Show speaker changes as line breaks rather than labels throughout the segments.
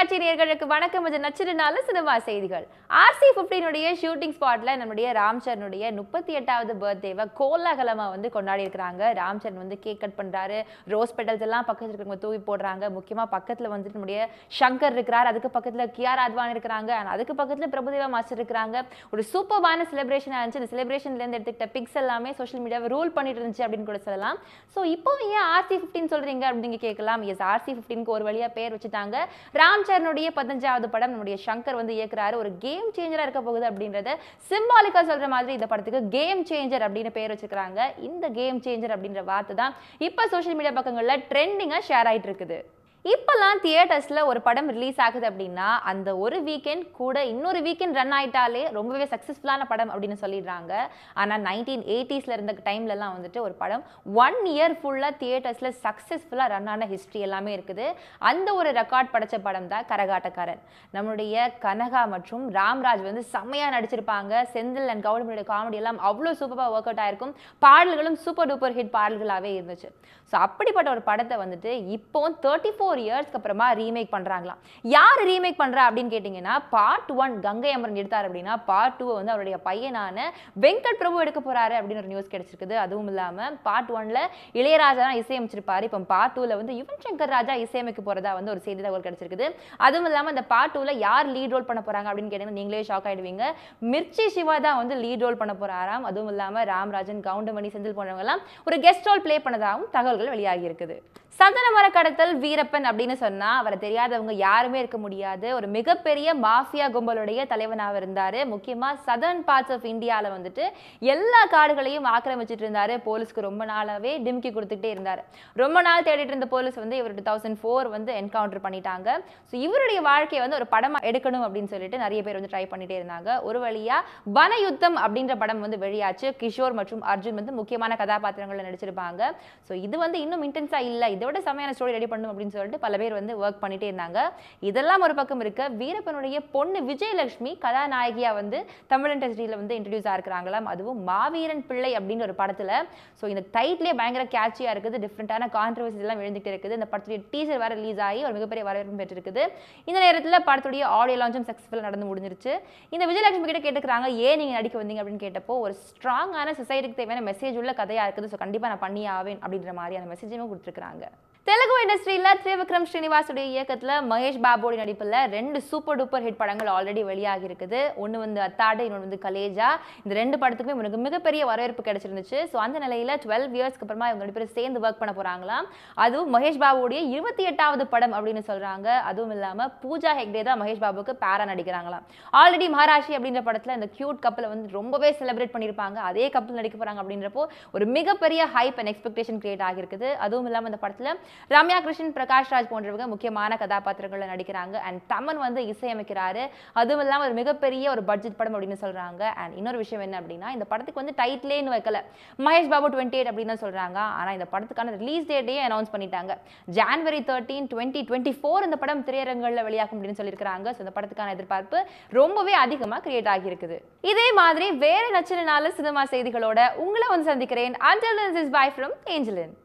தொலைக்காட்சி நேயர்களுக்கு வணக்கம் இது நச்சிருநாள் சினிமா செய்திகள் ஆர்சி பிப்டீனுடைய ஷூட்டிங் ஸ்பாட்ல நம்முடைய ராம் சரணுடைய முப்பத்தி எட்டாவது பர்த்டேவை கோலாகலமா வந்து கொண்டாடி இருக்கிறாங்க ராம் சரண் வந்து கேக் கட் பண்றாரு ரோஸ் பெட்டல்ஸ் எல்லாம் பக்கத்துல இருக்கிறவங்க தூவி போடுறாங்க முக்கியமா பக்கத்துல வந்துட்டு நம்முடைய சங்கர் இருக்கிறார் அதுக்கு பக்கத்துல கியார் அத்வான் இருக்கிறாங்க and அதுக்கு பக்கத்துல பிரபுதேவா மாஸ்டர் இருக்கிறாங்க ஒரு சூப்பர்பான செலிப்ரேஷன் இருந்துச்சு இந்த செலிப்ரேஷன்ல இருந்து எடுத்துக்கிட்ட பிக்ஸ் எல்லாமே சோஷியல் மீடியாவை ரூல் பண்ணிட்டு இருந்துச்சு அப்படின்னு கூட சொல்லலாம் ஸோ இப்போ ஏன் ஆர்சி ஃபிஃப்டின் சொல்றீங்க அப்படின்னு நீங்க கேட்கலாம் எஸ் ஆர்சி ஃபிஃப்டினுக்கு ஒரு வழியா பேர் வச்சுட்டாங்க ராம் சரணுடைய பதினஞ்சாவது படம் நம்முடைய சங்கர் வந்து இயக்குறாரு ஒரு கேம் சேஞ்சரா இருக்க போகுது அப்படின்றத சிம்பாலிக்கா சொல்ற மாதிரி இந்த படத்துக்கு கேம் சேஞ்சர் அப்படின்னு பேர் வச்சிருக்காங்க இந்த கேம் சேஞ்சர் அப்படின்ற வார்த்தை தான் இப்போ சோஷியல் மீடியா பக்கங்கள்ல ட்ரெண்டிங்கா ஷேர் ஆயிட்டு இருக்குது இப்போல்லாம் தியேட்டர்ஸில் ஒரு படம் ரிலீஸ் ஆகுது அப்படின்னா அந்த ஒரு வீக்கெண்ட் கூட இன்னொரு வீக்கெண்ட் ரன் ஆயிட்டாலே ரொம்பவே சக்ஸஸ்ஃபுல்லான படம் அப்படின்னு சொல்லிடுறாங்க ஆனால் நைன்டீன் எயிட்டிஸில் இருந்த டைம்லலாம் வந்துட்டு ஒரு படம் ஒன் இயர் ஃபுல்லாக தியேட்டர்ஸில் சக்ஸஸ்ஃபுல்லாக ரன் ஆன ஹிஸ்ட்ரி எல்லாமே இருக்குது அந்த ஒரு ரெக்கார்ட் படைச்ச படம் தான் கரகாட்டக்காரன் நம்மளுடைய கனகா மற்றும் ராம்ராஜ் வந்து செம்மையாக நடிச்சிருப்பாங்க செந்தில் அண்ட் கவுடமனுடைய காமெடி எல்லாம் அவ்வளோ சூப்பராக ஒர்க் அவுட் ஆயிருக்கும் பாடல்களும் சூப்பர் டூப்பர் ஹிட் பாடல்களாகவே இருந்துச்சு ஸோ அப்படிப்பட்ட ஒரு படத்தை வந்துட்டு இப்போ தேர்ட்டி ஃபோர் இயர்ஸ்க்கு அப்புறமா ரீமேக் பண்ணுறாங்களாம் யார் ரீமேக் பண்ணுறா அப்படின்னு கேட்டிங்கன்னா பார்ட் ஒன் கங்கை அமரன் எடுத்தார் அப்படின்னா பார்ட் டூ வந்து அவருடைய பையனான வெங்கட் பிரபு எடுக்க போறாரு அப்படின்னு ஒரு நியூஸ் கிடைச்சிருக்குது அதுவும் இல்லாமல் பார்ட் ஒன்ல இளையராஜா தான் இசையமைச்சிருப்பாரு இப்போ பார்ட் டூவில் வந்து யுவன் சங்கர் ராஜா இசையமைக்க போறதா வந்து ஒரு செய்தி தகவல் கிடைச்சிருக்குது அதுவும் இல்லாமல் இந்த பார்ட் டூவில் யார் லீட் ரோல் பண்ண போறாங்க அப்படின்னு கேட்டீங்கன்னா நீங்களே ஷாக் ஆயிடுவீங்க மிர்ச்சி சிவா தான் வந்து லீட் ரோல் பண்ண போறாராம் அதுவும் இல்லாமல் ராம்ராஜன் கவுண்டமணி செந்தில் போன்றவங்க எல்லாம் ஒரு கெஸ்ட் ரோல் ப்ளே பண்ணதாகவும் தகவல்கள் வெளியாகி இருக்குது சந்தன மர கடத்தல் வீரப்பன் அப்படின்னு சொன்னா அவரை தெரியாதவங்க யாருமே இருக்க முடியாது ஒரு மிகப்பெரிய மாஃபியா கும்பலுடைய தலைவனாக இருந்தாரு முக்கியமா சதர்ன் பார்ட்ஸ் ஆஃப் இந்தியாவில் வந்துட்டு எல்லா காடுகளையும் ஆக்கிரமிச்சிட்டு இருந்தாரு போலீஸ்க்கு ரொம்ப நாளாவே டிம்கி கொடுத்துக்கிட்டே இருந்தாரு ரொம்ப நாள் தேடிட்டு இருந்த போலீஸ் வந்து இவர் டூ தௌசண்ட் ஃபோர் வந்து என்கவுண்டர் பண்ணிட்டாங்க ஸோ இவருடைய வாழ்க்கையை வந்து ஒரு படமா எடுக்கணும் அப்படின்னு சொல்லிட்டு நிறைய பேர் வந்து ட்ரை பண்ணிட்டே இருந்தாங்க ஒரு வழியா வனயுத்தம் அப்படின்ற படம் வந்து வெளியாச்சு கிஷோர் மற்றும் அர்ஜுன் வந்து முக்கியமான கதாபாத்திரங்கள்ல நடிச்சிருப்பாங்க ஸோ இது வந்து இன்னும் இன்டென்ஸா இல்லை இதை விட செமையான ஸ்டோரி ரெடி பண்ணும் அப்படின்னு சொல்லிட்டு பல பேர் வந்து ஒர்க் பண்ணிட்டே இருந்தாங்க இதெல்லாம் ஒரு பக்கம் இருக்க வீரப்பனுடைய பொண்ணு விஜயலட்சுமி கதாநாயகியா வந்து தமிழ் இண்டஸ்ட்ரியில வந்து இன்ட்ரடியூஸ் ஆயிருக்கிறாங்களாம் அதுவும் மாவீரன் பிள்ளை அப்படின்ற ஒரு படத்துல ஸோ இந்த டைட்லேயே பயங்கர கேட்சியா இருக்குது டிஃப்ரெண்டான கான்ட்ரவர்சிஸ் எல்லாம் எழுந்துகிட்டே இருக்குது இந்த படத்துடைய டீசர் வேற ரிலீஸ் ஆகி ஒரு மிகப்பெரிய வரவேற்பு பெற்றிருக்குது இந்த நேரத்துல படத்துடைய ஆடியோ லான்ச்சும் சக்ஸஸ்ஃபுல்லாக நடந்து முடிஞ்சிருச்சு இந்த விஜயலட்சுமி கிட்ட கேட்டுக்கிறாங்க ஏன் நீங்க நடிக்க வந்தீங்க அப்படின்னு கேட்டப்போ ஒரு ஸ்ட்ராங்கான சொசைட்டிக்கு தேவையான மெசேஜ் உள்ள கதையா இருக்குது ஸோ கண்டிப்பா நான் பண்ணியே ஆவேன் அப்படின்ற மாதிரி அந்த மெசேஜுமே கொடுத்துருக்காங்க தெலுங்கு இண்டஸ்ட்ரியில திரிவிக்ரம் ஸ்ரீனிவாசுடைய இயக்கத்துல மகேஷ் பாபுடைய நடிப்புல ரெண்டு சூப்பர் டூப்பர் ஹிட் படங்கள் ஆல்ரெடி வெளியாகி இருக்குது ஒன்னு வந்து அத்தாடு இன்னொன்று வந்து கலேஜா இந்த ரெண்டு படத்துக்குமே இவனுக்கு மிகப்பெரிய வரவேற்பு கிடைச்சிருந்துச்சு ஸோ அந்த நிலையில டுவெல் இயர்ஸ்க்கு அப்புறமா இவங்க ரெண்டு பேரும் சேர்ந்து ஒர்க் பண்ண போறாங்களாம் அதுவும் மகேஷ் பாபுடைய இருபத்தி எட்டாவது படம் அப்படின்னு சொல்றாங்க அதுவும் இல்லாம பூஜா ஹெக்டே தான் மகேஷ் பாபுக்கு பேரா நடிக்கிறாங்களாம் ஆல்ரெடி மகாராஷ்டி அப்படின்ற படத்துல இந்த கியூட் கப்பலை வந்து ரொம்பவே செலிப்ரேட் பண்ணியிருப்பாங்க அதே கப்பல் நடிக்க போறாங்க அப்படின்றப்போ ஒரு மிகப்பெரிய ஹைப் அண்ட் எக்ஸ்பெக்டேஷன் கிரியேட் ஆகிருக்குது அதுவும் இல்லாம இந்த படத்துல ரம்யா கிருஷ்ணன் பிரகாஷ் ராஜ் போன்றவங்க முக்கியமான கதாபாத்திரங்கள்ல நடிக்கிறாங்க அண்ட் தமன் வந்து இசையமைக்கிறாரு அதுவும் இல்லாம ஒரு மிகப்பெரிய ஒரு பட்ஜெட் படம் அப்படின்னு சொல்றாங்க அண்ட் இன்னொரு விஷயம் என்ன அப்படின்னா இந்த படத்துக்கு வந்து டைட்டிலேன்னு வைக்கல மகேஷ் பாபு டுவெண்ட்டி எயிட் அப்படின்னு தான் சொல்றாங்க ஆனா இந்த படத்துக்கான ரிலீஸ் டேட்டே அனௌன்ஸ் பண்ணிட்டாங்க January thirteen twenty twenty four இந்த படம் திரையரங்குகளில் வெளியாகும் அப்படின்னு சொல்லியிருக்காங்க ஸோ இந்த படத்துக்கான எதிர்பார்ப்பு ரொம்பவே அதிகமாக கிரியேட் ஆகியிருக்குது இதே மாதிரி வேற நச்சின நாள் சினிமா செய்திகளோட உங்களை வந்து சந்திக்கிறேன் until is bye from Angeline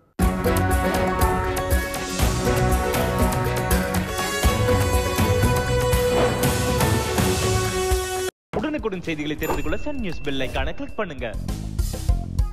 உடனுக்குடன் செய்திகளை தெரிந்து கொள்ள சன் நியூஸ் பெல் ஐகானை கிளிக் பண்ணுங்க